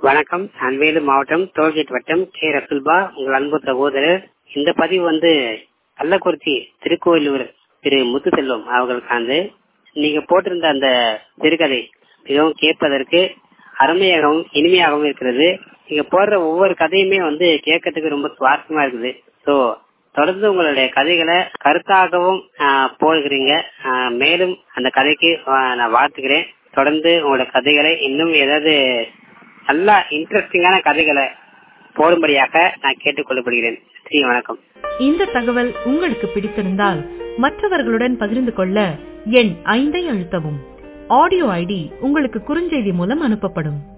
வணக்கம் நான் வேலூர் மாவட்டம் டோல்கேட் வட்டம் கே ரசுல்பா உங்கள் அன்பு சகோதரர் இந்த பதிவு வந்து கள்ளக்குறிச்சி திருக்கோயிலூர் திரு முத்துசெல்வம் அவர்களுக்கானது நீங்க போட்டிருந்த அந்த சிறுகதை மிகவும் கேட்பதற்கு அருமையாகவும் இனிமையாகவும் இருக்கிறது நீங்க போடுற ஒவ்வொரு கதையுமே வந்து கேட்கறதுக்கு ரொம்ப சுவாரஸ்யமா இருக்குது ஸோ தொடர்ந்து உங்களுடைய கதைகளை கருத்தாகவும் ஆஹ், போடுகிறீங்க ஆஹ், மேலும் அந்த கதைக்கு ஆஹ், நான் வாழ்த்துக்கிறேன் தொடர்ந்து உங்களோட கதைகளை இன்னும் ஏதாவது நல்லா இன்ட்ரெஸ்டிங்கான கதைகளை போடும்படியாக நான் கேட்டுக்கொள்ளப்படுகிறேன் ஸ்ரீ வணக்கம் இந்த தகவல் உங்களுக்கு பிடித்திருந்தால் மற்றவர்களுடன் பகிர்ந்து கொள்ள எண் ஐந்தை அழுத்தவும் ஆடியோ ஐடி உங்களுக்கு குறுஞ்செய்தி மூலம் அனுப்பப்படும்